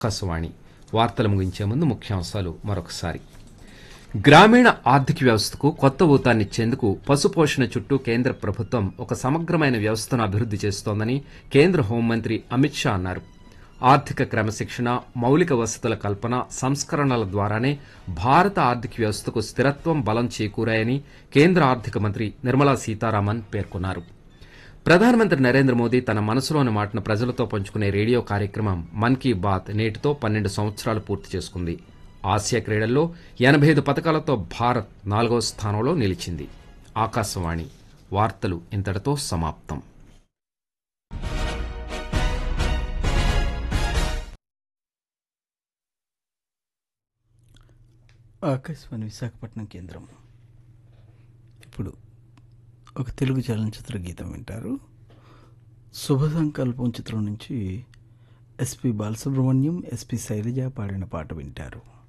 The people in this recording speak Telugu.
ఆకాశవాణి వార్తలు ముగించే ముందు ముఖ్యాంశాలు మరొకసారి గ్రామీణ ఆర్థిక వ్యవస్థకు కొత్త ఊతాన్నిచ్చేందుకు పశుపోషణ చుట్టూ కేంద్ర ప్రభుత్వం ఒక సమగ్రమైన వ్యవస్థను అభివృద్ది చేస్తోందని కేంద్ర హోంమంత్రి అమిత్ షా అన్నారు ఆర్థిక క్రమశిక్షణ మౌలిక వసతుల కల్పన సంస్కరణల ద్వారానే భారత ఆర్థిక వ్యవస్థకు స్థిరత్వం బలం చేకూరాయని కేంద్ర ఆర్థిక మంత్రి నిర్మలా సీతారామన్ పేర్కొన్నారు ప్రధానమంత్రి నరేంద్ర మోదీ తన మనసులోని మాటను ప్రజలతో పంచుకునే రేడియో కార్యక్రమం మన్ కీ బాత్ నేటితో పన్నెండు సంవత్సరాలు పూర్తి చేసుకుంది ఆసియా క్రీడల్లో ఎనభై ఐదు పథకాలతో భారత్ నాలుగవ స్థానంలో నిలిచింది ఆకాశవాణి వార్తలు ఇంతటితో సమాప్తం ఆకాశవాణి విశాఖపట్నం కేంద్రం ఇప్పుడు ఒక తెలుగు చలనచిత్ర గీతం వింటారు శుభ సంకల్పం చిత్రం నుంచి ఎస్పి బాలసుబ్రహ్మణ్యం ఎస్పి శైలజ పాడిన పాట వింటారు